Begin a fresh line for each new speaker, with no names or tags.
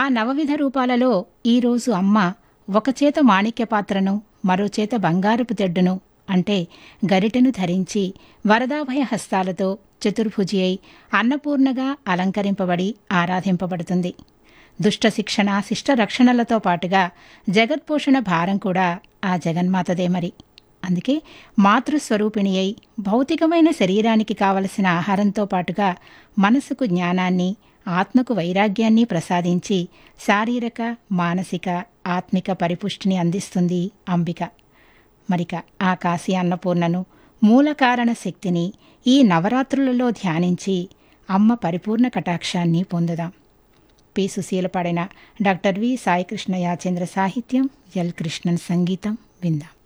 నవవిధ రూపాలలో ఈరోజు అమ్మ ఒక చేత మాణిక్య పాత్రను మరో చేత బంగారపు తెడ్డును అంటే గరిటెను ధరించి వరదాభయ హస్తాలతో చతుర్భుజి అయి అన్నపూర్ణగా అలంకరింపబడి ఆరాధింపబడుతుంది దుష్ట శిక్షణ శిష్ట రక్షణలతో పాటుగా జగత్పోషణ భారం కూడా ఆ జగన్మాతదే మరి అందుకే మాతృస్వరూపిణి అయి భౌతికమైన శరీరానికి కావలసిన ఆహారంతో పాటుగా మనసుకు జ్ఞానాన్ని ఆత్మకు వైరాగ్యాన్ని ప్రసాదించి శారీరక మానసిక ఆత్మిక పరిపుష్టిని అందిస్తుంది అంబిక మరిక ఆ కాశీ అన్నపూర్ణను మూల కారణ శక్తిని ఈ నవరాత్రులలో ధ్యానించి అమ్మ పరిపూర్ణ కటాక్షాన్ని పొందుదాం పి సుశీల పాడిన డాక్టర్ వి సాయికృష్ణ యాచేంద్ర సాహిత్యం ఎల్ కృష్ణన్ సంగీతం విందాం